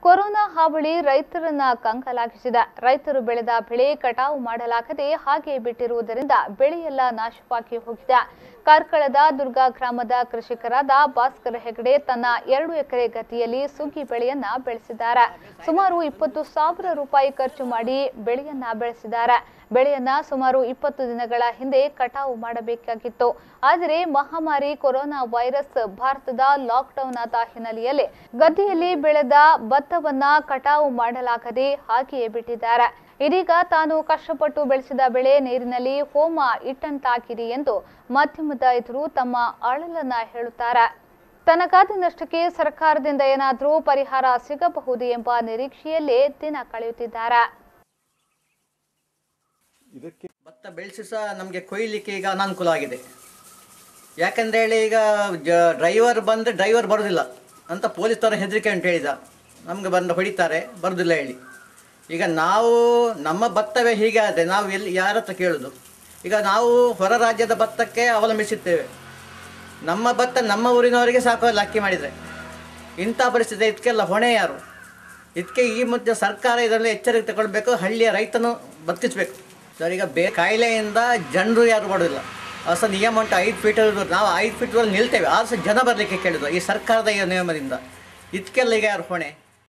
corona ಹಾವಳಿ ರೈತರನ್ನ ಕಂಕಲಾಗಿಸಿದೆ ರೈತರು ಬೆಳೆದ ಬೆಳೆ ಕಟಾವು ಮಾಡಲಾಗದೆ ಹಾಗೆ ಬಿಟ್ಟಿರುವುದರಿಂದ ಬೆಳೆಯೆಲ್ಲ ನಾಶವಾಗಿ ಹೋಗಿದೆ ಕಾರ್ಕಳದ ದುರ್ಗಾ ಗ್ರಾಮದ ಕೃಷಿಕರಾದ ಭಾಸ್ಕರ ಹೆಗಡೆ ತನ್ನ ಎರಡು ಎಕರೆ ಗತಿಯಲ್ಲಿ ಸುಗ್ಗಿ ಬೆಳೆಯನ್ನ ಬೆಳೆಸಿದ್ದಾರೆ ಸುಮಾರು ಇಪ್ಪತ್ತು ಸಾವಿರ ರೂಪಾಯಿ ಖರ್ಚು ಮಾಡಿ ಬೆಳೆಯನ್ನ ಬೆಳೆಸಿದ್ದಾರೆ ಬೆಳೆಯನ್ನ ಸುಮಾರು ಇಪ್ಪತ್ತು ದಿನಗಳ ಹಿಂದೆ ಕಟಾವು ಮಾಡಬೇಕಾಗಿತ್ತು ಆದರೆ ಮಹಾಮಾರಿ ಕೊರೋನಾ ವೈರಸ್ ಭಾರತದ ಲಾಕ್ಡೌನ್ ಆದ ಹಿನ್ನೆಲೆಯಲ್ಲಿ ಗದ್ದೆಯಲ್ಲಿ ಬೆಳೆದ ಭತ್ತವನ್ನ ಕಟಾವು ಮಾಡಲಾಗದೆ ಹಾಗೆಯೇ ಬಿಟ್ಟಿದ್ದಾರೆ ಇದೀಗ ತಾನು ಕಷ್ಟಪಟ್ಟು ಬೆಳೆಸಿದ ಬೆಳೆ ನೀರಿನಲ್ಲಿ ಹೋಮ ಇಟ್ಟಂತಾಗಿದೆ ಎಂದು ಮಾಧ್ಯಮದ ಎದುರು ತಮ್ಮ ಅಳಲನ್ನ ಹೇಳುತ್ತಾರೆ ತನಗಾದ ನಷ್ಟಕ್ಕೆ ಸರ್ಕಾರದಿಂದ ಏನಾದರೂ ಪರಿಹಾರ ಸಿಗಬಹುದು ಎಂಬ ನಿರೀಕ್ಷೆಯಲ್ಲೇ ದಿನ ಕಳೆಯುತ್ತಿದ್ದಾರೆ ಇದಕ್ಕೆ ಭತ್ತ ಬೆಳೆಸಿ ಸಹ ನಮಗೆ ಕೊಯ್ಲಿಕ್ಕೆ ಈಗ ಅನಾನುಕೂಲ ಆಗಿದೆ ಯಾಕಂದ್ರೆ ಹೇಳಿ ಈಗ ಜ ಡ್ರೈವರ್ ಬಂದರೆ ಡ್ರೈವರ್ ಬರೋದಿಲ್ಲ ಅಂತ ಪೊಲೀಸರು ಹೆದರಿಕೆ ಅಂತ ಹೇಳಿದ ನಮಗೆ ಬಂದು ಹೊಡಿತಾರೆ ಬರೋದಿಲ್ಲ ಹೇಳಿ ಈಗ ನಾವು ನಮ್ಮ ಭತ್ತವೇ ಹೀಗೆ ಆದರೆ ನಾವು ಎಲ್ಲಿ ಯಾರ ಹತ್ರ ಕೇಳೋದು ಈಗ ನಾವು ಹೊರ ರಾಜ್ಯದ ಭತ್ತಕ್ಕೆ ಅವಲಂಬಿಸುತ್ತೇವೆ ನಮ್ಮ ಭತ್ತ ನಮ್ಮ ಊರಿನವರಿಗೆ ಸಾಕು ಅಕ್ಕಿ ಮಾಡಿದರೆ ಇಂಥ ಪರಿಸ್ಥಿತಿ ಇದಕ್ಕೆಲ್ಲ ಹೊಣೆ ಯಾರು ಇದಕ್ಕೆ ಈ ಮುಂಚೆ ಸರ್ಕಾರ ಇದರಲ್ಲಿ ಎಚ್ಚರಿಕೆ ತಗೊಳ್ಬೇಕು ಹಳ್ಳಿಯ ರೈತನು ಬದುಕಿಸ್ಬೇಕು ಸರ್ ಈಗ ಬೇ ಕಾಯಿಲೆಯಿಂದ ಜನರು ಯಾರು ಮಾಡೋದಿಲ್ಲ ಹೊಸ ನಿಯಮ ಉಂಟು ಐದು ಫೀಟ್ ನಾವು ಐದು ಫೀಟ್ ನಿಲ್ತೇವೆ ಆದರೂ ಸಹ ಜನ ಬರಲಿಕ್ಕೆ ಕೇಳಿದ್ರು ಈ ಸರ್ಕಾರದ ಈ ನಿಯಮದಿಂದ ಇದಕ್ಕೆಲ್ಲ ಈಗ ಯಾರು ಹೊಣೆ